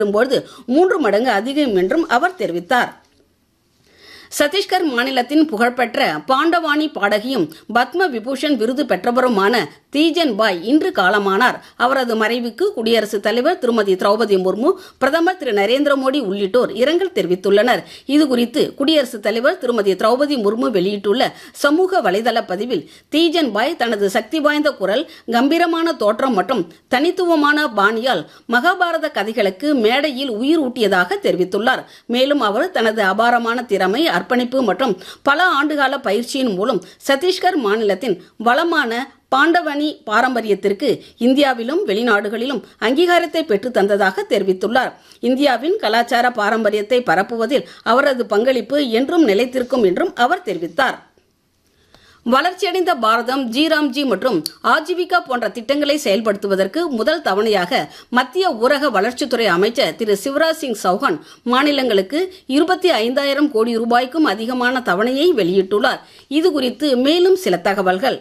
வரும்போது மூன்று மடங்கு அதிகம் என்றும் அவர் தெரிவித்தார் சத்தீஸ்கர் மாநிலத்தின் புகழ்பெற்ற பாண்டவாணி பாடகியும் பத்ம விபூஷன் விருது பெற்றவருமான தீஜன் பாய் இன்று காலமானார் அவரது மறைவுக்கு குடியரசுத் தலைவர் திருமதி திரௌபதி முர்மு பிரதமர் திரு நரேந்திர மோடி உள்ளிட்டோர் இரங்கல் தெரிவித்துள்ளனர் இதுகுறித்து குடியரசுத் தலைவர் திருமதி திரௌபதி முர்மு வெளியிட்டுள்ள சமூக வலைதள பதிவில் தீஜன் பாய் தனது சக்தி வாய்ந்த குரல் கம்பீரமான தோற்றம் மற்றும் தனித்துவமான பாணியால் மகாபாரத கதைகளுக்கு மேடையில் உயிர் ஊட்டியதாக தெரிவித்துள்ளார் மேலும் அவர் தனது அபாரமான திறமை அர்ப்பணிப்பு மற்றும் பல ஆண்டுகால பயிற்சியின் மூலம் சத்தீஸ்கர் மாநிலத்தின் வளமான பாண்டவனி பாரம்பரியத்திற்கு இந்தியாவிலும் வெளிநாடுகளிலும் அங்கீகாரத்தை பெற்று தந்ததாக தெரிவித்துள்ளார் இந்தியாவின் கலாச்சார பாரம்பரியத்தை பரப்புவதில் அவரது பங்களிப்பு என்றும் நிலைத்திருக்கும் என்றும் அவர் தெரிவித்தார் வளர்ச்சியடைந்த பாரதம் ஜிராம்ஜி மற்றும் ஆஜீவிகா போன்ற திட்டங்களை செயல்படுத்துவதற்கு முதல் தவணையாக மத்திய ஊரக வளர்ச்சித்துறை அமைச்சர் திரு சிவராஜ் சிங் சௌஹான் மாநிலங்களுக்கு இருபத்தி ஐந்தாயிரம் கோடி ரூபாய்க்கும் அதிகமான தவணையை வெளியிட்டுள்ளார் இதுகுறித்து மேலும் சில தகவல்கள்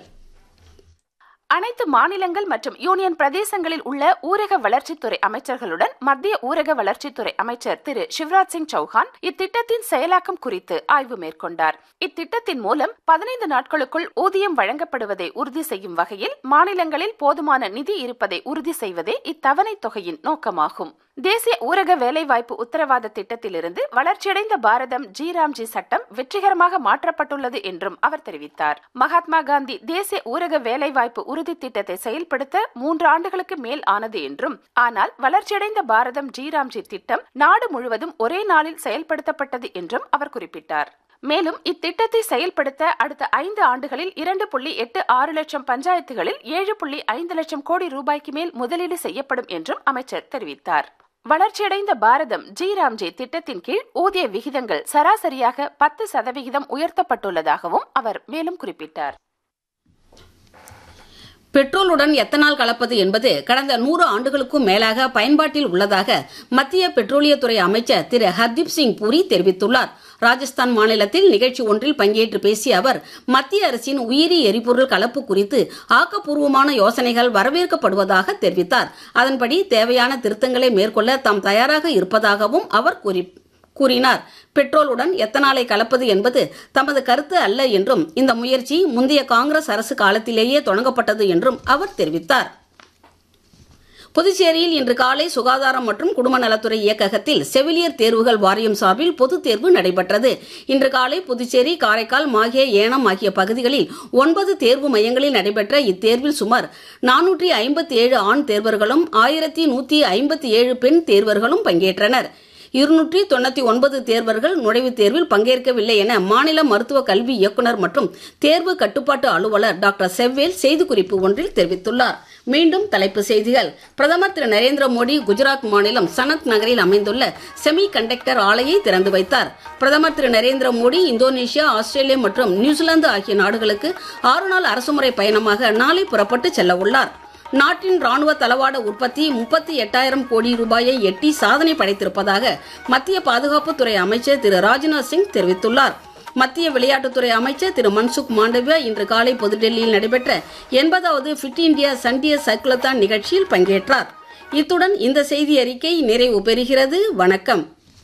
அனைத்து மாநிலங்கள் மற்றும் யூனியன் பிரதேசங்களில் உள்ள ஊரக வளர்ச்சித்துறை அமைச்சர்களுடன் மத்திய ஊரக வளர்ச்சித்துறை அமைச்சர் திரு சிவராஜ் சிங் சௌஹான் இத்திட்டத்தின் செயலாக்கம் குறித்து ஆய்வு மேற்கொண்டார் இத்திட்டத்தின் மூலம் பதினைந்து நாட்களுக்குள் ஊதியம் வழங்கப்படுவதை உறுதி செய்யும் வகையில் மாநிலங்களில் போதுமான நிதி இருப்பதை உறுதி செய்வதே இத்தவணை தொகையின் நோக்கமாகும் தேசிய ஊரக வேலைவாய்ப்பு உத்தரவாத திட்டத்திலிருந்து வளர்ச்சியடைந்த பாரதம் ஜி ராம்ஜி சட்டம் வெற்றிகரமாக மாற்றப்பட்டுள்ளது என்றும் அவர் தெரிவித்தார் மகாத்மா காந்தி தேசிய ஊரக வேலைவாய்ப்பு உறுதி திட்டத்தை செயல்படுத்த மூன்று ஆண்டுகளுக்கு மேல் ஆனது என்றும் ஆனால் வளர்ச்சியடைந்த பாரதம் ஜி ராம்ஜி திட்டம் நாடு முழுவதும் ஒரே நாளில் செயல்படுத்தப்பட்டது என்றும் அவர் குறிப்பிட்டார் மேலும் இத்திட்டத்தை செயல்படுத்த அடுத்த ஐந்து ஆண்டுகளில் இரண்டு புள்ளி எட்டு ஆறு லட்சம் பஞ்சாயத்துகளில் ஏழு புள்ளி ஐந்து லட்சம் கோடி ரூபாய்க்கு மேல் முதலீடு செய்யப்படும் என்றும் அமைச்சர் தெரிவித்தார் வளர்ச்சியடைந்த பாரதம் ஜி ராம்ஜி திட்டத்தின் கீழ் ஊதிய விகிதங்கள் சராசரியாக பத்து சதவிகிதம் உயர்த்தப்பட்டுள்ளதாகவும் அவர் மேலும் குறிப்பிட்டார் பெட்ரோலுடன் எத்தனால் கலப்பது என்பது கடந்த நூறு ஆண்டுகளுக்கும் மேலாக பயன்பாட்டில் உள்ளதாக மத்திய பெட்ரோலியத்துறை அமைச்சர் திரு ஹர்தீப் சிங் பூரி தெரிவித்துள்ளார் ராஜஸ்தான் மாநிலத்தில் நிகழ்ச்சி ஒன்றில் பங்கேற்று பேசிய அவர் மத்திய அரசின் உயிரி எரிபொருள் கலப்பு குறித்து ஆக்கப்பூர்வமான யோசனைகள் வரவேற்கப்படுவதாக தெரிவித்தார் அதன்படி தேவையான திருத்தங்களை மேற்கொள்ள தாம் தயாராக இருப்பதாகவும் அவர் கூறி கூறினார் பெட்ரோலுடன் எத்தனாலை கலப்பது என்பது தமது கருத்து அல்ல என்றும் இந்த முயற்சி முந்தைய காங்கிரஸ் அரசு காலத்திலேயே தொடங்கப்பட்டது என்றும் அவர் தெரிவித்தார் புதுச்சேரியில் இன்று காலை சுகாதாரம் மற்றும் குடும்ப நலத்துறை இயக்ககத்தில் செவிலியர் தேர்வுகள் வாரியம் சார்பில் பொதுத் தேர்வு நடைபெற்றது இன்று காலை புதுச்சேரி காரைக்கால் மாஹே ஏனம் ஆகிய பகுதிகளில் ஒன்பது தேர்வு மையங்களில் நடைபெற்ற இத்தேர்வில் சுமார் நானூற்றி ஐம்பத்தி ஏழு ஆண் தேர்வர்களும் ஆயிரத்தி நூற்றி ஐம்பத்தி ஏழு பெண் தேர்வர்களும் பங்கேற்றனர் இருநூற்றி தொண்ணூத்தி ஒன்பது தேர்வர்கள் நுழைவுத் தேர்வில் பங்கேற்கவில்லை என மாநில மருத்துவ கல்வி இயக்குநர் மற்றும் தேர்வு கட்டுப்பாட்டு அலுவலர் டாக்டர் செவ்வேல் செய்திக்குறிப்பு ஒன்றில் தெரிவித்துள்ளார் மீண்டும் தலைப்பு செய்திகள் பிரதமர் திரு நரேந்திர மோடி குஜராத் மாநிலம் சனத் நகரில் அமைந்துள்ள செமி கண்டக்டர் ஆலையை திறந்து வைத்தார் பிரதமர் திரு நரேந்திர மோடி இந்தோனேஷியா ஆஸ்திரேலியா மற்றும் நியூசிலாந்து ஆகிய நாடுகளுக்கு ஆறு நாள் அரசுமுறை பயணமாக நாளை புறப்பட்டு செல்ல உள்ளார் நாட்டின் ராணுவ தளவாட உற்பத்தி முப்பத்தி எட்டாயிரம் கோடி ரூபாயை எட்டி சாதனை படைத்திருப்பதாக மத்திய பாதுகாப்புத்துறை அமைச்சர் திரு ராஜ்நாத் சிங் தெரிவித்துள்ளார் மத்திய விளையாட்டுத்துறை அமைச்சர் திரு மன்சுக் மாண்டவியா இன்று காலை புதுடெல்லியில் நடைபெற்ற எண்பதாவது ஃபிட் இந்தியா சண்டிய சைக்கிளத்தான் நிகழ்ச்சியில் பங்கேற்றார் இத்துடன் இந்த செய்தி அறிக்கை நிறைவு பெறுகிறது வணக்கம்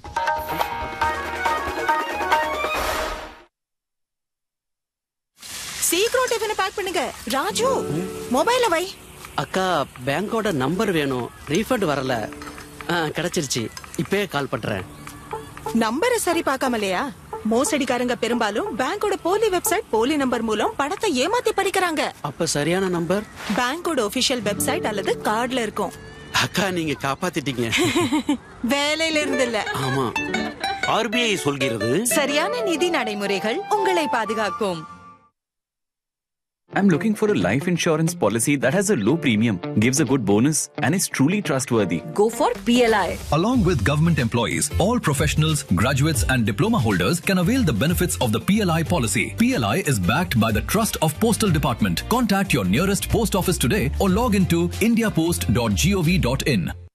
சீக்கிரம் டிஃபனை பேக் பண்ணுங்க ராஜு மொபைல வை அக்கா பேங்கோட நம்பர் வேணும் ரீஃபண்ட் வரல ஆ, கிடைச்சிருச்சு இப்பயே கால் பண்றேன் நம்பரை சரி பார்க்காமலையா மோசடிக்காரங்க பெரும்பாலும் பேங்கோட போலி வெப்சைட் போலி நம்பர் மூலம் பணத்தை ஏமாத்தி பறிக்கிறாங்க அப்ப சரியான நம்பர் பேங்கோட ஒபிஷியல் வெப்சைட் அல்லது கார்டுல இருக்கும் அக்கா நீங்க காப்பாத்திட்டீங்க வேலையில இருந்து இல்ல ஆமா ஆர்பிஐ சொல்கிறது சரியான நிதி நடைமுறைகள் உங்களை பாதுகாக்கும் I'm looking for a life insurance policy that has a low premium, gives a good bonus, and is truly trustworthy. Go for PLI. Along with government employees, all professionals, graduates, and diploma holders can avail the benefits of the PLI policy. PLI is backed by the trust of Postal Department. Contact your nearest post office today or log into indiapost.gov.in.